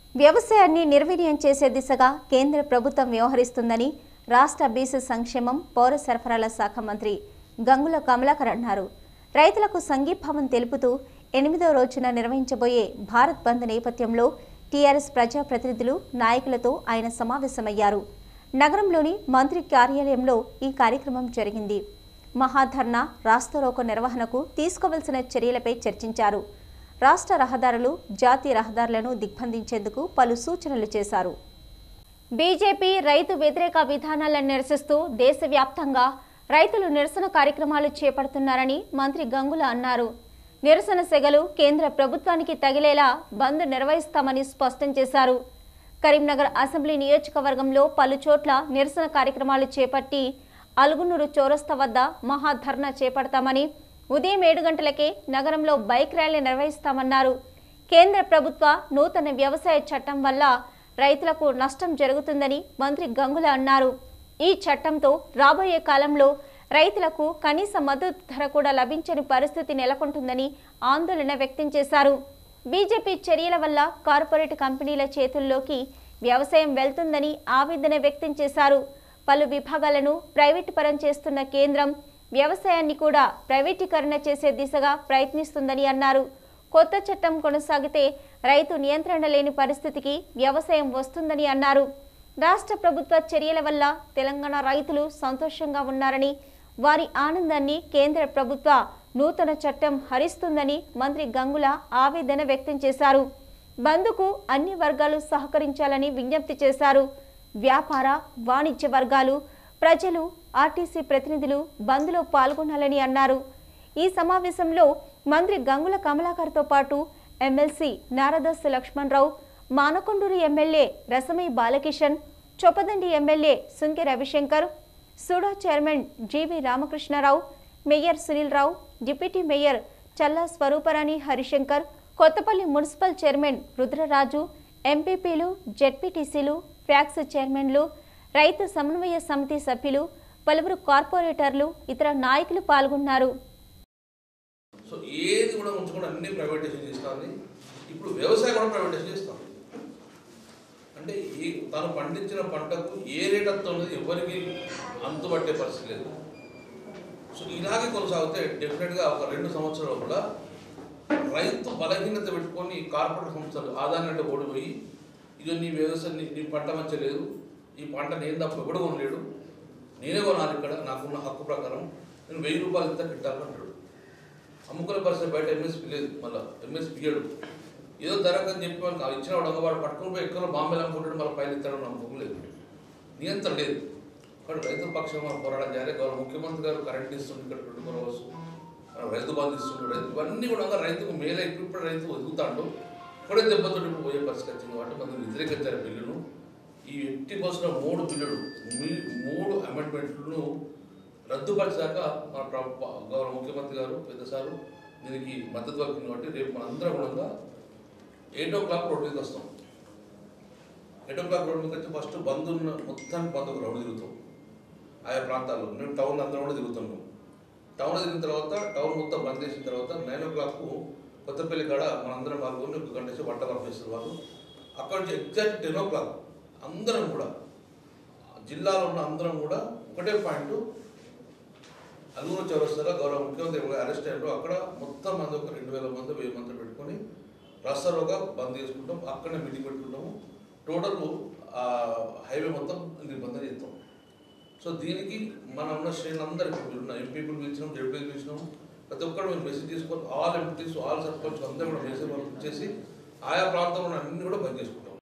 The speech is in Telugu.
వ్యవసాయాన్ని నిర్వీర్యం చేసే దిశగా కేంద్ర ప్రభుత్వం వ్యవహరిస్తుందని రాష్ట్ర బీసీ సంక్షేమం పౌర సరఫరాల శాఖ మంత్రి గంగుల కమలాకర్ అన్నారు రైతులకు సంఘీభావం తెలుపుతూ ఎనిమిదో రోజున నిర్వహించబోయే భారత్ బంద్ నేపథ్యంలో టీఆర్ఎస్ ప్రజాప్రతినిధులు నాయకులతో ఆయన సమావేశమయ్యారు నగరంలోని మంత్రి కార్యాలయంలో ఈ కార్యక్రమం జరిగింది మహాధర్నా రాస్తారోకో నిర్వహణకు తీసుకోవలసిన చర్యలపై చర్చించారు రాష్ట్ర రహదారులు జాతీయ రహదారులను దిగ్బంధించేందుకు పలు సూచనలు చేశారు బీజేపీ రైతు వ్యతిరేక విధానాలను నిరసిస్తూ దేశవ్యాప్తంగా రైతులు నిరసన కార్యక్రమాలు చేపడుతున్నారని మంత్రి గంగుల అన్నారు నిరసన సెగలు కేంద్ర ప్రభుత్వానికి తగిలేలా బంద్ నిర్వహిస్తామని స్పష్టం చేశారు కరీంనగర్ అసెంబ్లీ నియోజకవర్గంలో పలు చోట్ల నిరసన కార్యక్రమాలు చేపట్టి అలుగునూరు చౌరస్తా వద్ద మహాధర్నా చేపడతామని ఉదయం ఏడు గంటలకే నగరంలో బైక్ ర్యాలీ నిర్వహిస్తామన్నారు కేంద్ర ప్రభుత్వ నూతన వ్యవసాయ చట్టం వల్ల రైతులకు నష్టం జరుగుతుందని మంత్రి గంగుల అన్నారు ఈ చట్టంతో రాబోయే కాలంలో రైతులకు కనీస మద్దతు ధర కూడా లభించని పరిస్థితి నెలకొంటుందని ఆందోళన వ్యక్తం చేశారు బీజేపీ చర్యల వల్ల కార్పొరేట్ కంపెనీల చేతుల్లోకి వ్యవసాయం వెళ్తుందని ఆవేదన వ్యక్తం చేశారు పలు విభాగాలను ప్రైవేటు పరం చేస్తున్న కేంద్రం వ్యవసాయాన్ని కూడా ప్రైవేటీకరణ చేసే దిశగా ప్రయత్నిస్తుందని అన్నారు కొత్త చట్టం కొనసాగితే రైతు నియంత్రణ లేని పరిస్థితికి వ్యవసాయం వస్తుందని అన్నారు రాష్ట్ర ప్రభుత్వ చర్యల వల్ల తెలంగాణ రైతులు సంతోషంగా ఉన్నారని వారి ఆనందాన్ని కేంద్ర ప్రభుత్వ నూతన చట్టం హరిస్తుందని మంత్రి గంగుల ఆవేదన వ్యక్తం చేశారు బంద్కు అన్ని వర్గాలు సహకరించాలని విజ్ఞప్తి చేశారు వ్యాపార వాణిజ్య వర్గాలు ప్రజలు ఆర్టీసీ ప్రతినిధులు బంద్లో పాల్గొనాలని అన్నారు ఈ సమావేశంలో మంత్రి గంగుల కమలాకర్తో పాటు MLC Naradasu Lakshmanarao Manakondur MLA Rasamayi Balakishan Choppadandi MLA Sunke Ravishankar SUDA chairman GV Ramakrishnarao mayor Sunil Rao deputy mayor Challa Swaruparani Harishankar Kothapalli municipal chairman Rudraraju ఎంపీపీలు జెడ్పీటీసీలు ఫ్యాక్స్ చైర్మన్లు రైతు సమన్వయ సమితి సభ్యులు పలువురు కార్పొరేటర్లు ఇతర నాయకులు పాల్గొన్నారు సో ఏది కూడా ఉంచకుండా అన్ని ప్రైవేటైజేషన్ చేస్తుంది ఇప్పుడు వ్యవసాయం కూడా ప్రైవేటైజేషన్ చేస్తాం అంటే ఈ తను పండించిన పంటకు ఏ రేట్ వస్తుంది ఎవరికి అంతుపట్టే పరిస్థితి లేదు సో ఇలాగే కొనసాగితే డెఫినెట్గా ఒక రెండు సంవత్సరాల కూడా రైతు బలహీనత పెట్టుకొని కార్పొరేట్ సంస్థలు ఆదాయాన్ని ఓడిపోయి ఇక నీ వ్యవసాయం నీ నీ పంట మంచి లేదు ఈ పంట నేను తప్ప ఎవడు కొనలేడు నేనే కొనాలి ఇక్కడ నాకున్న హక్కు ప్రకారం నేను వెయ్యి రూపాయలు ఇంత కిట్టాలంటాడు అమ్ముకునే పరిస్థితి బయట ఎంఎస్పీ లేదు మళ్ళీ ఎంఎస్పీ ఇయ్యడు ఏదో ధరకు అని చెప్పి మనకు ఇచ్చిన వాడు వాడు పట్టుకుని పోయి ఎక్కడ బాంబేలు అమ్ముకుంటాడు మళ్ళీ పైన ఇస్తాడు నమ్మకం లేదు నియంత్రణ లేదు కాబట్టి రైతుల పక్షం మనం పోరాటం చేయాలి గౌరవ ముఖ్యమంత్రి గారు కరెంట్ ఇస్తుంది ఇక్కడ ట్వంటీ ఫోర్ అవర్స్ రైతు బంధు ఇస్తుండ్రు రైతు ఇవన్నీ కూడా రైతుకు మేలే ఇప్పుడు రైతు వదులుతాడు ఇప్పుడే దెబ్బతో ఇప్పుడు పోయే పరిస్థితి వచ్చింది కాబట్టి మనం వ్యతిరేకించారు బిల్లును ఈ ఎట్టి బస్సులో మూడు బిల్లులు మీ- మూడు అమెండ్మెంట్లను రద్దుపరిచాక మన ప్ర- గౌరవ ముఖ్యమంత్రి గారు పెద్ద సారు దీనికి మద్దతు పలికింది కాబట్టి రేపు మనందరం కూడా ఎయిట్ ఓ క్లాక్ రోడ్ మీదకి వస్తాం ఎయిట్ ఓ క్లాక్ రోడ్ మీదకి వచ్చి ఫస్ట్ బంద్ ఉన్న మొత్తానికి బంద్ ఒక రౌండ్ తిరుగుతాం ఆయా ప్రాంతాల్లో మేము టౌన్ అందరం కూడా తిరుగుతాం మేము టౌన్ తిరిగిన తర్వాత టౌన్ మొత్తం బంద్ చేసిన తర్వాత నైన్ ఓ క్లాక్ కొత్తపల్లి కాడ మనందరం పాల్గొని ఒక గంట సేపు వంట పంపిస్తారు వాళ్ళు అక్కడ నుంచి ఎగ్జాక్ట్ టెన్ ఓ క్లాక్ అందరం కూడా జిల్లాలో ఉన్న అందరం కూడా ఒకటే పాయింట్ అల్లూరు చౌరస్తాలో గౌరవ ముఖ్యమంత్రి గారు అరెస్ట్ అయ్యారు అక్కడ మొత్తం మంది ఒక రెండు వేల మంది వెయ్యి మంది పెట్టుకొని రస్తారోగా బంద్ చేసుకుంటాం అక్కడనే మీటింగ్ పెట్టుకుంటాము టోటల్ హైవే మొత్తం నిర్బంధం చేస్తాం సో దీనికి మన ఉన్న శ్రేణులందరూ ఇప్పుడు ఉన్న ఎంపీలు పిలిచినాం జడ్పీలు పిలిచినాం ప్రతి ఒక్కరు మేము మెసేజ్ తీసుకొని ఆల్ ఎంపీస్ ఆల్ సర్పంచ్ అందరూ కూడా మెసేజ్ పంపించేసి ఆయా ప్రాంతంలో అన్ని కూడా బంద్ చేసుకుంటాం